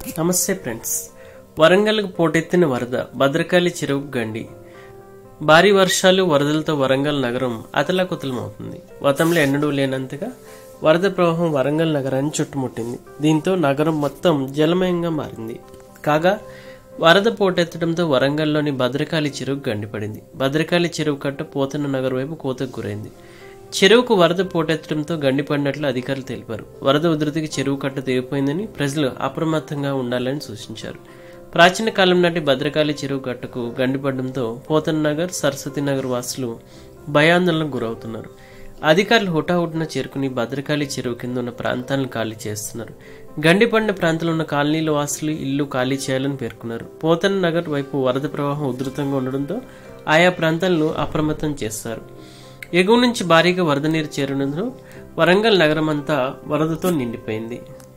నమస్తే ఫ్రెండ్స్ వరంగల్కు పోటెత్తిన వరద భద్రకాళి చెరువుకు గండి భారీ వర్షాలు వరదలతో వరంగల్ నగరం అతలాకుతలమవుతుంది గతంలో ఎన్నడూ లేనంతగా వరద ప్రవాహం వరంగల్ నగరాన్ని చుట్టుముట్టింది దీంతో నగరం మొత్తం జలమయంగా మారింది కాగా వరద పోటెత్తడంతో వరంగల్లోని భద్రకాళి చెరువు గండిపడింది భద్రకాళి చెరువు కట్ట పోతన్న నగర్ వైపు కోతకు గురైంది చెరువుకు వరద పోటెత్తడంతో గండిపడినట్లు అధికారులు తెలిపారు వరద ఉధృతికి చెరువు కట్ట తెగిపోయిందని ప్రజలు అప్రమత్తంగా ఉండాలని సూచించారు ప్రాచీన కాలం నాటి భద్రకాళి చెరువు కట్టకు గండిపడడంతో పోతన్ నగర్ సరస్వతి నగర్ వాసులు భయాందోళనకు గురవుతున్నారు అధికారులు హుటాహుటిన చేరుకుని భద్రకాళి చెరువు కింద ఉన్న ప్రాంతాలను ఖాళీ చేస్తున్నారు గండిపడిన ప్రాంతంలో ఉన్న కాలనీల వాసులు ఇల్లు ఖాళీ చేయాలని పేర్కొన్నారు పోతన్ నగర్ వైపు వరద ప్రవాహం ఉధృతంగా ఉండడంతో ఆయా ప్రాంతాలను అప్రమత్తం చేస్తారు ఎగువ నుంచి భారీగా వరద నీరు చేరడంతో వరంగల్ నగరం అంతా వరదతో నిండిపోయింది